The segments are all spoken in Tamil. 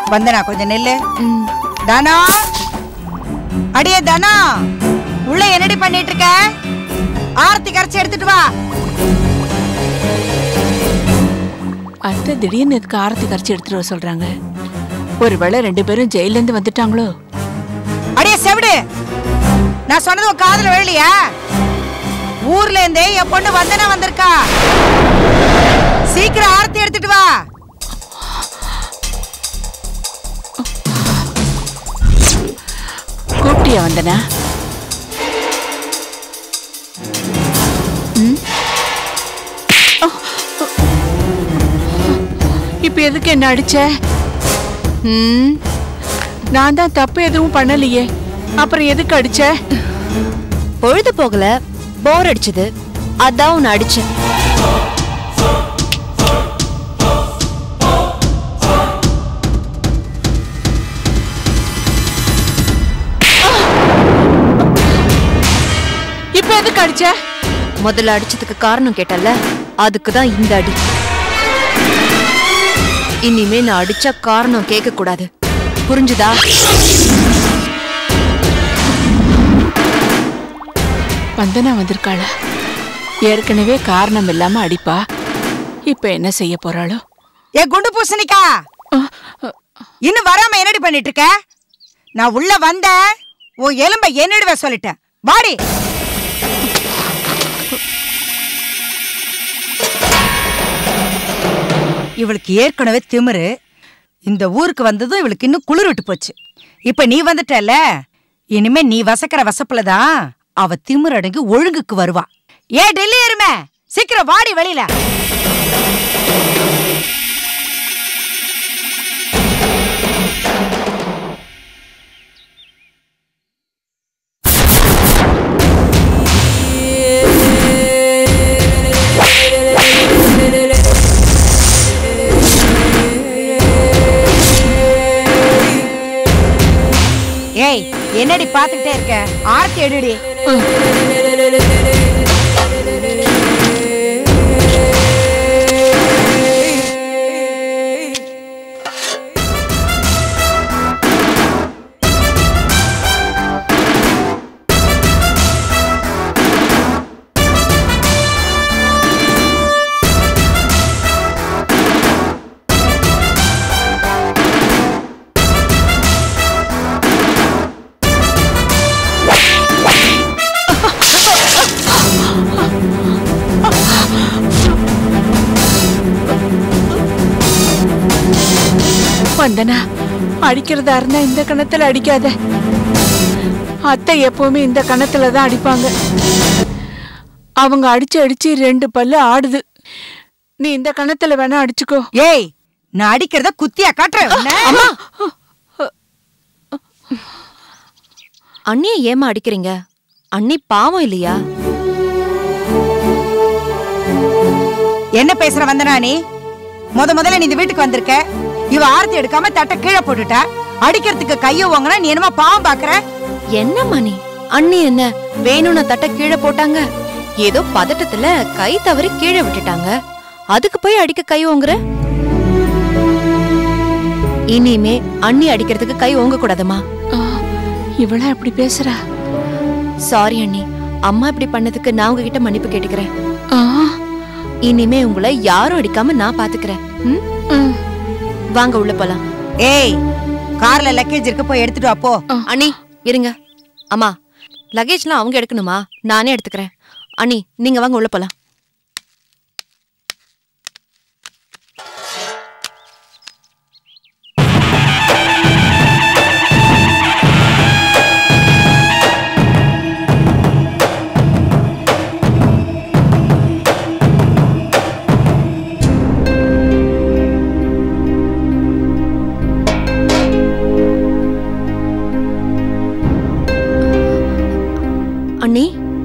வந்தனா கொஞ்சம் நெல்லு தானா அடியே தானா உள்ள என்னடி பண்ணிட்டு இருக்க ஆரத்தி கரைச்சி எடுத்துட்டு வா அத்தை திடீர்னு எதுக்கு ஆரத்தி கரைச்சி எடுத்துட்டு வர சொல்றாங்க ஒருவேளை ரெண்டு பேரும் ஜெயில இருந்து வந்துட்டாங்களோ அடியே செவிடு நான் சொன்னது உன் காதுல விழலையா ஊர்ல இருந்தே என் பொண்ணு வந்தனா வந்திருக்கா சீக்கிரம் ஆரத்தி எடுத்துட்டு வா கூப்பிட்டியா வந்தனா ம்? அ, அ. இப்ப எதுக்கு என்ன அடிச்ச ம்? நான் தான் தப்பு எதுவும் பண்ணலையே அப்புறம் எதுக்கு அடிச்ச பொழுது போகல போர் அடிச்சது அதான் உன்னை அடிச்சேன் இப்ப எதுக்கு அடிச்ச முதல்ல அடிச்சதுக்கு காரணம் கேட்டல அதுக்கு தான் இந்த அடி இனிமே நான் அடிச்ச காரணம் கேட்க கூடாது புரிஞ்சுதா வந்தனா வந்திருக்காளா ஏற்கனவே காரணம் இல்லாம அடிப்பா இப்ப என்ன செய்ய போறாளோ ஏ குண்டு பூசணிக்கா அ, அ, இன்னும் வராம என்னடி பண்ணிட்டு இருக்க நான் உள்ள வந்தேன் உன் எலும்ப என்னடுவ சொல்லிட்டேன் வாடி இவளுக்கு ஏற்கனவே திமிரு இந்த ஊருக்கு வந்ததும் இவளுக்கு இன்னும் குளிர் விட்டு போச்சு இப்ப நீ வந்துட்டல இனிமே நீ வசக்கிற வசப்புல தான் அவ திமிரு அடங்கி ஒழுங்குக்கு வருவா ஏ டெல்லி எருமை சீக்கிரம் வாடி வெளியில ஏய் என்னடி பாத்துக்கிட்டே இருக்க ஆர்த்தி எடுடி வந்தனா அடிக்கிறதா இருந்தா இந்த கணத்துல அடிக்காத அத்தை எப்பவுமே இந்த கணத்துல தான் அடிப்பாங்க அவங்க அடிச்சு அடிச்சு ரெண்டு பல்லு ஆடுது நீ இந்த கணத்துல வேணா அடிச்சுக்கோ ஏய் நான் அடிக்கிறத குத்தியா காட்டுறேன் உன்னை. அண்ணியை ஏமா அடிக்கிறீங்க அண்ணி பாவம் இல்லையா என்ன பேசுற வந்தனா நீ முத முதல்ல நீ இந்த வீட்டுக்கு வந்திருக்க இவ ஆரத்தி எடுக்காம தட்டை கீழே போட்டுட்டா அடிக்கிறதுக்கு கைய வாங்கினா நீ என்னமா பாவம் பாக்குற என்ன மணி அண்ணி என்ன வேணும்னு தட்டை கீழே போட்டாங்க ஏதோ பதட்டத்துல கை தவறி கீழே விட்டுட்டாங்க அதுக்கு போய் அடிக்க கை ஓங்குற இனிமே அண்ணி அடிக்கிறதுக்கு கை ஓங்க கூடாதுமா ஆ, இவளா இப்படி பேசுறா சாரி அண்ணி அம்மா இப்படி பண்ணதுக்கு நான் உங்ககிட்ட மன்னிப்பு கேட்டுக்கிறேன் ஆ, இனிமே உங்களை யாரும் அடிக்காம நான் பாத்துக்கிறேன் ம்? ம். வாங்க உள்ள போலாம் ஏய் கார்ல லக்கேஜ் இருக்கு போய் எடுத்துட்டு வா போ அண்ணி இருங்க அம்மா லக்கேஜ்லாம் அவங்க எடுக்கணுமா நானே எடுத்துக்கிறேன் அண்ணி நீங்க வாங்க உள்ள போலாம் அண்ணி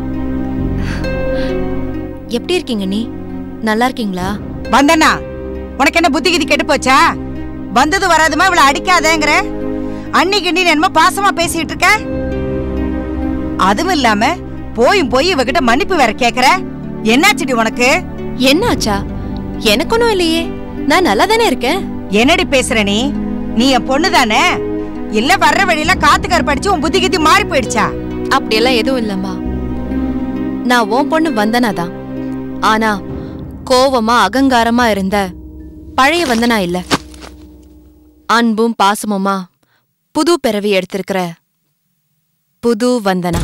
எப்படி இருக்கீங்க நீ நல்லா இருக்கீங்களா வந்தனா உனக்கு என்ன புத்தி கிதி கெட்டு போச்சா வந்தது வராதுமா இவளை அடிக்காதேங்கிற அன்னைக்கு நீ என்னமோ பாசமா பேசிட்டு இருக்க அதுவும் இல்லாம போயும் போய் இவகிட்ட மன்னிப்பு வேற கேக்குற என்னாச்சுடி உனக்கு என்னாச்சா எனக்கு ஒன்றும் இல்லையே நான் நல்லா தானே இருக்கேன் என்னடி பேசுற நீ நீ என் பொண்ணு தானே இல்ல வர்ற வழியில காத்து கருப்படிச்சு உன் புத்தி கித்தி மாறி போயிடுச்சா அப்படியெல்லாம் எதுவும் இல்லம்மா நான் உன் பொண்ணு வந்தனா தான் ஆனா கோவமா அகங்காரமா இருந்த பழைய வந்தனா இல்ல அன்பும் பாசமுமா புது பிறவி எடுத்திருக்கிற புது வந்தனா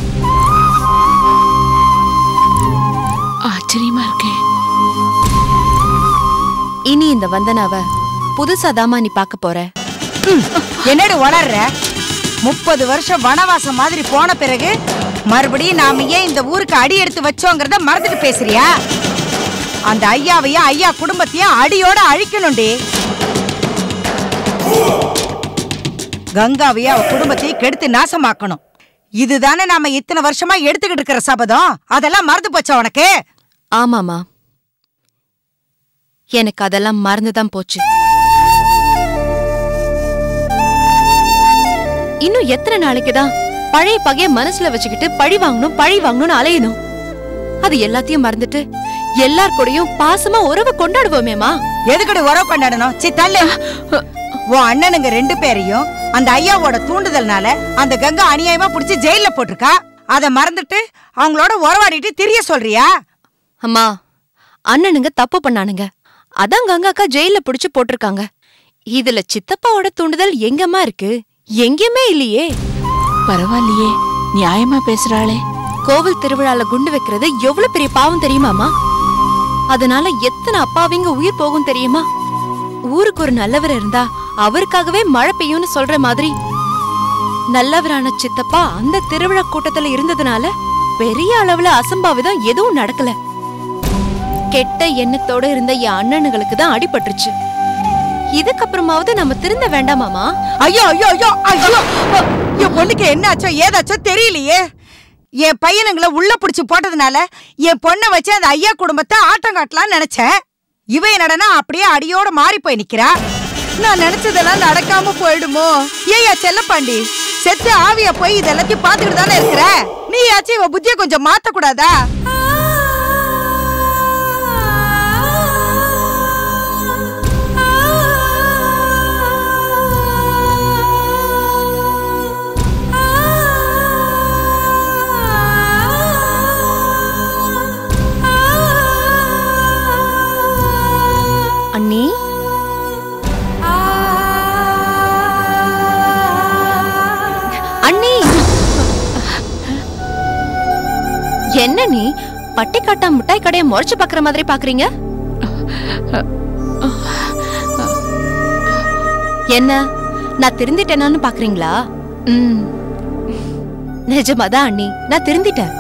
ஆச்சரியமா இருக்கே இனி இந்த வந்தனாவ புதுசாதாமா நீ பார்க்க போற என்னடி வளர்ற முப்பது வருஷம் வனவாசம் மாதிரி போன பிறகு மறுபடியும் நாம ஏன் இந்த ஊருக்கு அடி எடுத்து வச்சோங்கிறத மறந்துட்டு பேசுறியா அந்த ஐயாவையும் ஐயா குடும்பத்தையும் அடியோட அழிக்கணும்டி கங்காவையும் அவ குடும்பத்தையும் கெடுத்து நாசமாக்கணும் இதுதானே நாம இத்தனை வருஷமா எடுத்துக்கிட்டு இருக்கிற சபதம் அதெல்லாம் மறந்து போச்சா உனக்கு ஆமாமா எனக்கு அதெல்லாம் மறந்துதான் போச்சு இன்னும் எத்தனை நாளைக்கு தான் பழைய பகைய மனசுல வச்சுக்கிட்டு பழி வாங்கணும் பழி வாங்கணும்னு அலையணும் அது எல்லாத்தையும் மறந்துட்டு எல்லார் கூடயும் பாசமா உறவு கொண்டாடுவோமேமா எதுக்கடி உறவு கொண்டாடணும் சி தள்ளு உன் அண்ணனுங்க ரெண்டு பேரையும் அந்த ஐயாவோட தூண்டுதல்னால அந்த கங்கா அநியாயமா புடிச்சு ஜெயில போட்டிருக்கா அத மறந்துட்டு அவங்களோட உறவாடிட்டு திரிய சொல்றியா அம்மா அண்ணனுங்க தப்பு பண்ணானுங்க அதான் கங்காக்கா ஜெயில புடிச்சு போட்டிருக்காங்க இதுல சித்தப்பாவோட தூண்டுதல் எங்கம்மா இருக்கு எங்கேயுமே இல்லையே பரவாயில்லையே நியாயமா பேசுறாளே கோவில் திருவிழால குண்டு வைக்கிறது எவ்வளவு பெரிய பாவம் தெரியுமாமா அதனால எத்தனை அப்பாவிங்க உயிர் போகும் தெரியுமா ஊருக்கு ஒரு நல்லவர் இருந்தா அவருக்காகவே மழை பெய்யும்னு சொல்ற மாதிரி நல்லவரான சித்தப்பா அந்த திருவிழா கூட்டத்துல இருந்ததுனால பெரிய அளவுல அசம்பாவிதம் எதுவும் நடக்கல கெட்ட எண்ணத்தோட இருந்த என் அண்ணனுங்களுக்கு தான் அடிபட்டுருச்சு இதுக்கப்புறமாவது நம்ம திருந்த வேண்டாமாமா ஐயோ ஐயோ ஐயோ ஐயோ என் பொண்ணுக்கு என்ன ஆச்சோ ஏதாச்சோ தெரியலையே என் பையனுங்களை உள்ள புடிச்சு போட்டதுனால என் பொண்ணை வச்சு அந்த ஐயா குடும்பத்தை ஆட்டம் காட்டலாம்னு நினைச்சேன் இவ என்னடனா அப்படியே அடியோட மாறி போய் நிக்கிறா நான் நினைச்சதெல்லாம் நடக்காம போயிடுமோ ஏயா செல்லப்பாண்டி செத்து ஆவியா போய் இதெல்லாத்தையும் பாத்துக்கிட்டு தானே இருக்கிற நீ ஆச்சு இவ புத்திய கொஞ்சம் மாத்த கூடாதா அண்ணி அண்ணி என்ன நீ பட்டிக்காட்டா மிட்டாய் கடையை முறைச்சு பாக்குற மாதிரி பாக்குறீங்க என்ன நான் திருந்திட்டேனான்னு பாக்குறீங்களா ம் நிஜமாதான் அண்ணி நான் திருந்திட்டேன்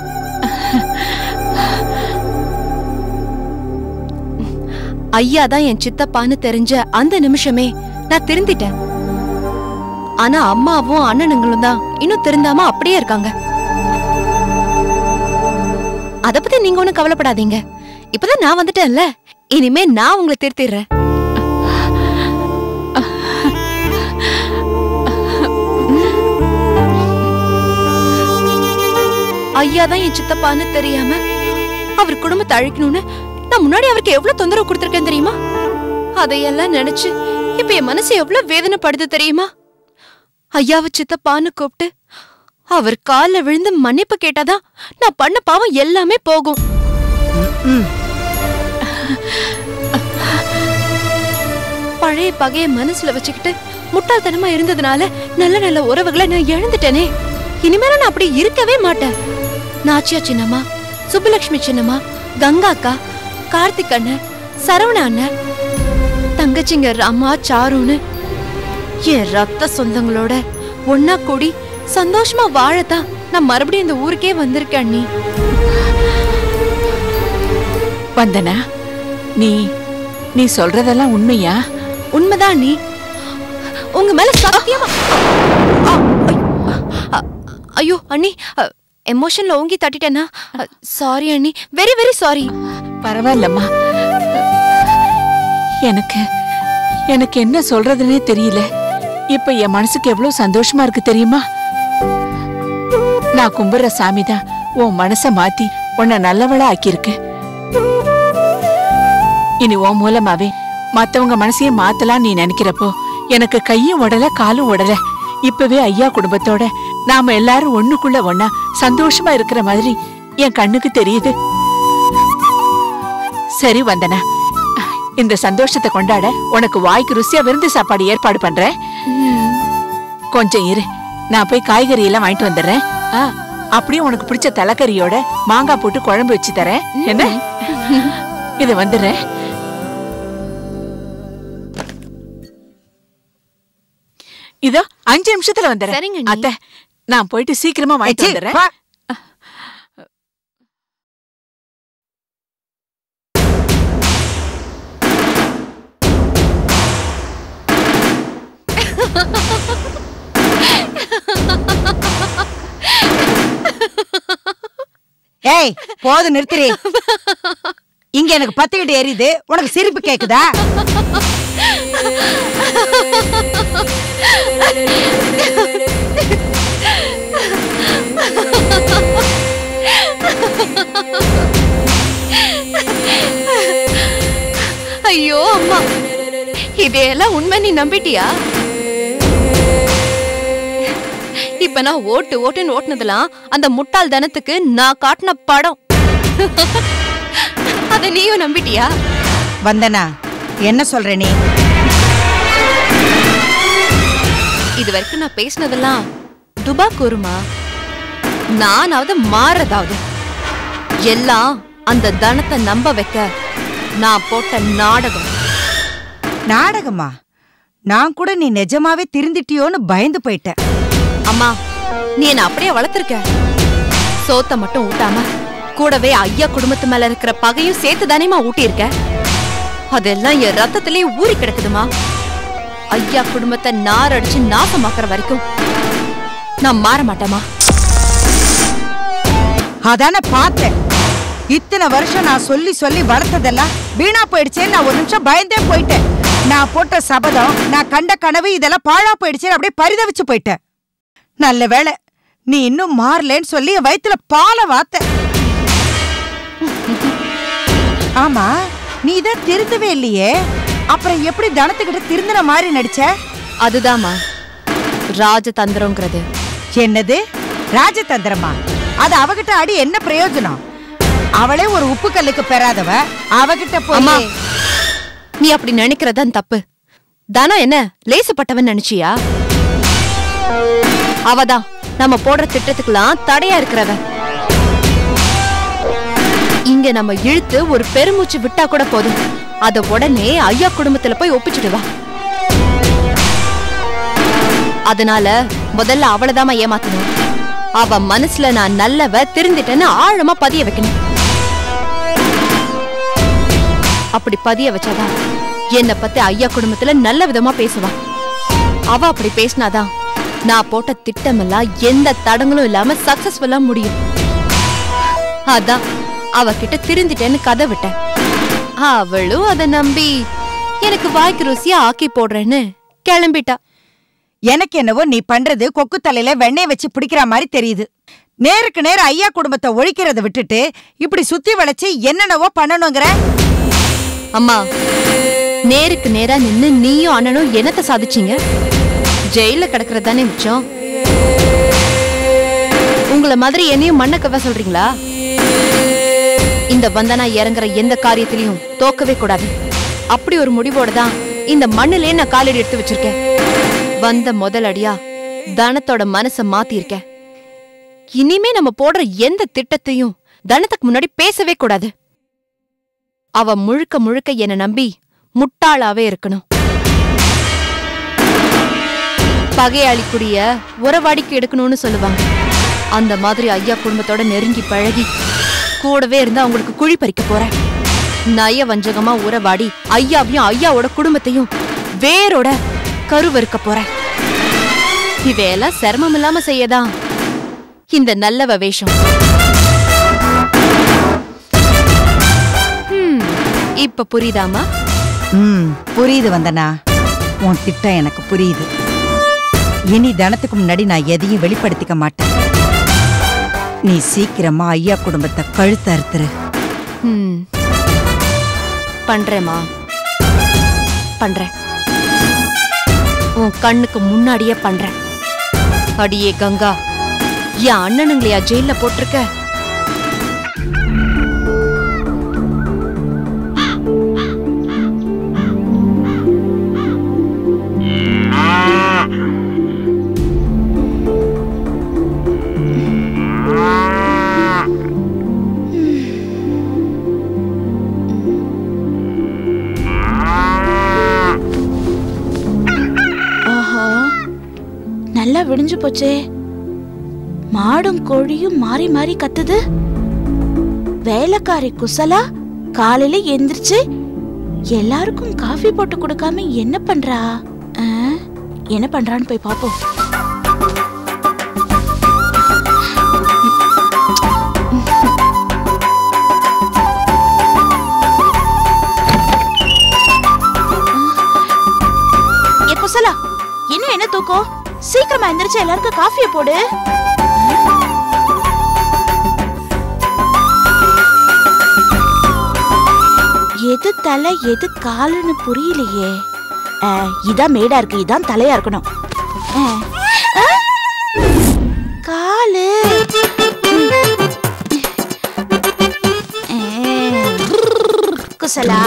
ஐயா தான் என் சித்தப்பான்னு தெரிஞ்ச அந்த நிமிஷமே நான் திருந்திட்டேன் ஆனா அம்மாவும் அண்ணனுங்களும் தான் இன்னும் திருந்தாம அப்படியே இருக்காங்க அத பத்தி நீங்க ஒண்ணும் கவலைப்படாதீங்க இப்பதான் நான் வந்துட்டேன்ல இனிமே நான் உங்களை திருத்திடுறேன் ஐயா தான் என் சித்தப்பான்னு தெரியாம அவர் குடும்பத்தை அழிக்கணும்னு நான் முன்னாடி அவருக்கு எவ்வளவு தொந்தரவு கொடுத்திருக்கேன் தெரியுமா அதையெல்லாம் நினைச்சு இப்ப என் மனசு எவ்வளவு வேதனைப்படுது தெரியுமா ஐயாவை சித்தப்பான்னு கூப்பிட்டு அவர் கால்ல விழுந்து மன்னிப்பு கேட்டாதான் நான் பண்ண பாவம் எல்லாமே போகும் பழைய பகைய மனசுல வச்சுக்கிட்டு முட்டாள்தனமா இருந்ததுனால நல்ல நல்ல உறவுகளை நான் இழந்துட்டேனே இனிமேல நான் அப்படி இருக்கவே மாட்டேன் நாச்சியா சின்னம்மா சுப்புலட்சுமி சின்னம்மா கங்கா அக்கா கார்த்திக் அண்ணன் சரவண அண்ணன் தங்கச்சிங்க ரமா சாருன்னு என் ரத்த சொந்தங்களோட ஒன்னா கூடி சந்தோஷமா வாழத்தான் நான் மறுபடியும் இந்த ஊருக்கே வந்திருக்கேன் அண்ணி வந்தனா நீ நீ சொல்றதெல்லாம் உண்மையா உண்மைதான் நீ உங்க மேல சத்தியமா ஆ, ஐ- அ- ஐயோ அண்ணி எமோஷன்ல ஓங்கி தட்டிட்டேனா சாரி அண்ணி வெரி வெரி சாரி பரவாயில்லம்மா எனக்கு எனக்கு என்ன சொல்றதுன்னே தெரியல இப்ப என் மனசுக்கு எவ்வளவு சந்தோஷமா இருக்கு தெரியுமா நான் கும்பிடுற சாமி தான் உன் மனச மாத்தி உன்னை நல்லவளா ஆக்கியிருக்கு இனி உன் மூலமாவே மத்தவங்க மனசையே மாத்தலாம் நீ நினைக்கிறப்போ எனக்கு கையும் உடல காலும் உடல இப்பவே ஐயா குடும்பத்தோட நாம எல்லாரும் ஒண்ணுக்குள்ள ஒண்ணா சந்தோஷமா இருக்கிற மாதிரி என் கண்ணுக்கு தெரியுது சரி வந்தனா இந்த சந்தோஷத்தை கொண்டாட உனக்கு வாய்க்கு ருசியா விருந்து சாப்பாடு ஏற்பாடு பண்றேன் கொஞ்சம் இரு நான் போய் காய்கறி எல்லாம் வாங்கிட்டு வந்துடுறேன் ஆ, அப்படியே உனக்கு பிடிச்ச தலைக்கறியோட மாங்காய் போட்டு குழம்பு வச்சு தரேன் என்ன இது வந்துடுறேன் இதோ அஞ்சு நிமிஷத்துல சரிங்க வந்துடுறேன் அண்ணி. அத்தை நான் போயிட்டு சீக்கிரமா வாங்கிட்டு ஏச்சி, வந்துடுறேன் வா. ஏய் போது நிறுத்துறி இங்க எனக்கு பத்துக்கிட்டு எரியுது உனக்கு சிரிப்பு கேக்குதா ஐயோ அம்மா இதையெல்லாம் உண்மை நீ நம்பிட்டியா இப்ப நான் ஓட்டு ஓட்டுன்னு ஓட்டுனதெல்லாம் அந்த முட்டாள் தனத்துக்கு நான் காட்டின படம் அத நீயும் நம்பிட்டியா வந்தனா என்ன சொல்ற நீ இது வரைக்கும் நான் பேசினதெல்லாம் துபா கூறுமா நானாவது மாறதாவது எல்லாம் அந்த தனத்தை நம்ப வைக்க நான் போட்ட நாடகம் நாடகமா நான் கூட நீ நிஜமாவே திருந்திட்டியோன்னு பயந்து போயிட்டேன் அம்மா நீ என்ன அப்படியே வளர்த்திருக்க சோத்த மட்டும் ஊட்டாம கூடவே ஐயா குடும்பத்து மேல இருக்கிற பகையும் சேர்த்து தானேமா ஊட்டியிருக்க அதெல்லாம் என் ரத்தத்திலே ஊறி கிடக்குதுமா ஐயா குடும்பத்தை நார் அடிச்சு நாசமாக்குற வரைக்கும் நான் மாற மாட்டேமா அதானே பார்த்தேன் இத்தனை வருஷம் நான் சொல்லி சொல்லி வளர்த்ததெல்லாம் வீணா போயிடுச்சேன்னு நான் ஒரு நிமிஷம் பயந்தே போயிட்டேன் நான் போட்ட சபதம் நான் கண்ட கனவு இதெல்லாம் பாழா போயிடுச்சேன்னு அப்படியே பரிதவிச்சு போயிட்டேன் நல்ல வேளை நீ இன்னும் மாறலன்னு சொல்லி என் வயித்துல பாலை வாத்த ஆமா நீ தான் திருந்தவே இல்லையே அப்புறம் எப்படி தனத்துக்கிட்ட திருந்தின மாதிரி நடிச்ச அதுதாம்மா ராஜதந்திரங்கிறது என்னது ராஜதந்திரமா அது அவகிட்ட அடி என்ன பிரயோஜனம் அவளே ஒரு உப்பு கல்லுக்கு பெறாதவ அவகிட்ட அம்மா போய் நீ அப்படி நினைக்கிறதான் தப்பு தானா என்ன லேசுப்பட்டவன் நினைச்சியா அவதான் நம்ம போடுற திட்டத்துக்கெல்லாம் தடையா இருக்கிறவ இங்க நம்ம இழுத்து ஒரு பெருமூச்சு விட்டா கூட போதும் அத உடனே ஐயா குடும்பத்துல போய் ஒப்பிச்சிடுவா அதனால முதல்ல அவளதாம்மா ஏமாத்தணும் அவ மனசுல நான் நல்லவ திருந்திட்டேன்னு ஆழமா பதிய வைக்கணும் அப்படி பதிய வச்சாதான் என்னை பத்தி ஐயா குடும்பத்துல நல்ல விதமா பேசுவா அவ அப்படி பேசினாதான் நான் போட்ட திட்டமெல்லாம் எந்த தடங்களும் இல்லாம சக்சஸ்ஃபுல்லா முடியும் அதான் அவகிட்ட திருந்திட்டேன்னு கதை விட்டேன் அவளும் அதை நம்பி எனக்கு வாய்க்கு ருசியா ஆக்கி போடுறேன்னு கிளம்பிட்டா எனக்கு என்னவோ நீ பண்றது கொக்கு தலையில வெண்ணெய் வச்சு பிடிக்கிற மாதிரி தெரியுது நேருக்கு நேர் ஐயா குடும்பத்தை ஒழிக்கிறத விட்டுட்டு இப்படி சுத்தி வளைச்சு என்னென்னவோ பண்ணணுங்கிற அம்மா நேருக்கு நேரா நின்னு நீயும் அண்ணனும் என்னத்த சாதிச்சீங்க ஜெயில கிடக்குறது தானே மிச்சம் உங்கள மாதிரி என்னையும் மண்ணக்கவ சொல்றீங்களா இந்த வந்தனா இறங்குற எந்த காரியத்திலையும் தோக்கவே கூடாது அப்படி ஒரு முடிவோட தான் இந்த மண்ணிலே நான் காலடி எடுத்து வச்சிருக்கேன் வந்த முதல் அடியா தனத்தோட மனச மாத்திருக்கேன் இனிமே நம்ம போடுற எந்த திட்டத்தையும் தனத்துக்கு முன்னாடி பேசவே கூடாது அவ முழுக்க முழுக்க என்ன நம்பி முட்டாளாவே இருக்கணும் பகையாளிக்குரிய உறவாடிக்கு எடுக்கணும்னு சொல்லுவாங்க அந்த மாதிரி ஐயா குடும்பத்தோட நெருங்கி பழகி கூடவே இருந்து அவங்களுக்கு குழி பறிக்க போறேன் நய வஞ்சகமா உறவாடி ஐயாவையும் ஐயாவோட குடும்பத்தையும் வேரோட கருவறுக்க போறேன் இதையெல்லாம் சிரமம் இல்லாம செய்யதான் இந்த நல்லவ வேஷம் ஹம், இப்ப புரியுதாமா ம் புரியுது வந்தனா உன் திட்டம் எனக்கு புரியுது இனி தனத்துக்கு முன்னாடி நான் எதையும் வெளிப்படுத்திக்க மாட்டேன் நீ சீக்கிரமா ஐயா குடும்பத்தை கழுத்து அறுத்துரு ம். பண்றேம்மா பண்றேன் உன் கண்ணுக்கு முன்னாடியே பண்றேன் அடியே கங்கா என் அண்ணனுங்களையா ஜெயில போட்டிருக்க ஆஹா நல்லா விடிஞ்சு போச்சே மாடும் கோழியும் மாறி மாறி கத்துது வேலைக்காரி குசலா காலையில எந்திரிச்சு எல்லாருக்கும் காஃபி போட்டு கொடுக்காம என்ன பண்றா ஆ, என்ன பண்றான்னு போய் பாப்போம் ஏ குசலா இன்னும் என்ன தூக்கம் சீக்கிரமா எந்திரிச்சு எல்லாருக்கும் காஃபியை போடு எது தலை எது காலுன்னு புரியலையே ஆ, இதான் மேடா இருக்கு இதான் தலையா இருக்கணும் ஆ. ஆ? காலு ஆ. குசலா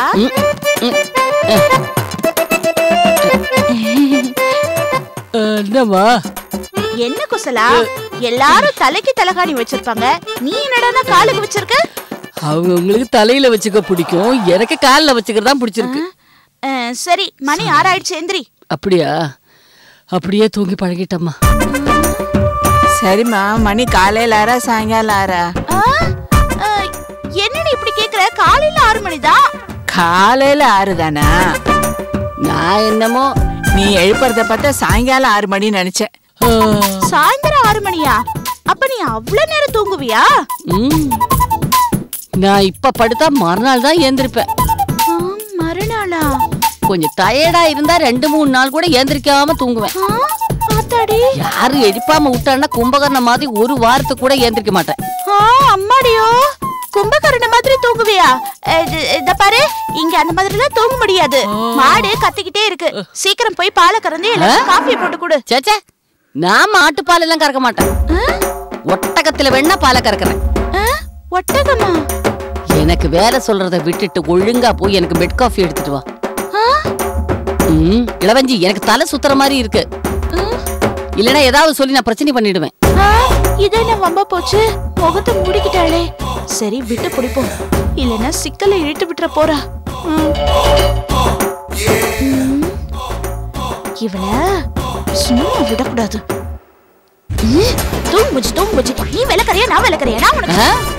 என்னம்மா என்ன குசலா எல்லாரும் தலைக்கு தலகாணி வச்சிருப்பாங்க நீ என்னடா காலுக்கு வச்சிருக்க அவங்க உங்களுக்கு தலையில வச்சுக்க பிடிக்கும் எனக்கு காலில் வச்சுக்கிறது தான் பிடிச்சிருக்கு ஆ, சரி மணி ஆறாயிடுச்சு எந்திரி அப்படியா அப்படியே தூங்கி பழகிட்டம்மா சரிம்மா மணி காலையில ஆறா சாயங்காலம் ஆறா ஆ, ஆ, என்னடி இப்படி கேக்குற காலையில ஆறு மணிதான் காலையில ஆறு தானா நான் என்னமோ நீ எழுப்புறத பார்த்தா சாயங்காலம் ஆறு மணி நினைச்சேன் ஆ, சாயந்தரம் ஆறு மணியா அப்ப நீ அவ்வளவு நேரம் தூங்குவியா ம். நான் இப்ப படுத்தா மறுநாள் தான் ஏந்திருப்பேன் ஆ, மறுநாளா கொஞ்சம் டயர்டா இருந்தா ரெண்டு மூணு நாள் கூட ஏந்திரிக்காம தூங்குவேன் ஆ, ஆத்தாடி யாரும் எழுப்பாம விட்டான்னா கும்பகர்ண மாதிரி ஒரு வாரத்துக்கு கூட ஏந்திரிக்க மாட்டேன் ஆ, அம்மாடியோ கும்பகரண மாதிரி தூங்குவியா இது- இத பாரு இங்க அந்த மாதிரி எல்லாம் தூங்க முடியாது மாடு கத்திக்கிட்டே இருக்கு சீக்கிரம் போய் பாலை கறந்து எல்லாரும் காஃபி போட்டு கொடு சேச்சே நான் மாட்டுப்பால் எல்லாம் கறக்க மாட்டேன் ஆ? ஒட்டகத்துல வேணா பாலை கறக்குறேன் ஆ? ஒட்டகமா எனக்கு வேலை சொல்றத விட்டுட்டு ஒழுங்கா போய் எனக்கு பெட் காஃபி எடுத்துட்டு வா ஆ? ம், இளவஞ்சி எனக்கு தலை சுத்துற மாதிரி இருக்கு இல்லனா ஏதாவது சொல்லி நான் பிரச்சனை பண்ணிடுவேன் ஆ, இது என்ன வம்பா போச்சு முகத்தை மூடிக்கிட்டாளே சரி விட்டு பிடிப்போம் இல்லைன்னா சிக்கலை இழுத்து விட்டுற போறா ம். ம். இவள சும்மா விடக்கூடாது ம், தூங்கு போச்சு தூங்கு போச்சு நீ விளக்கறியா நான் விளக்கறியா நான் உனக்கு ஆ?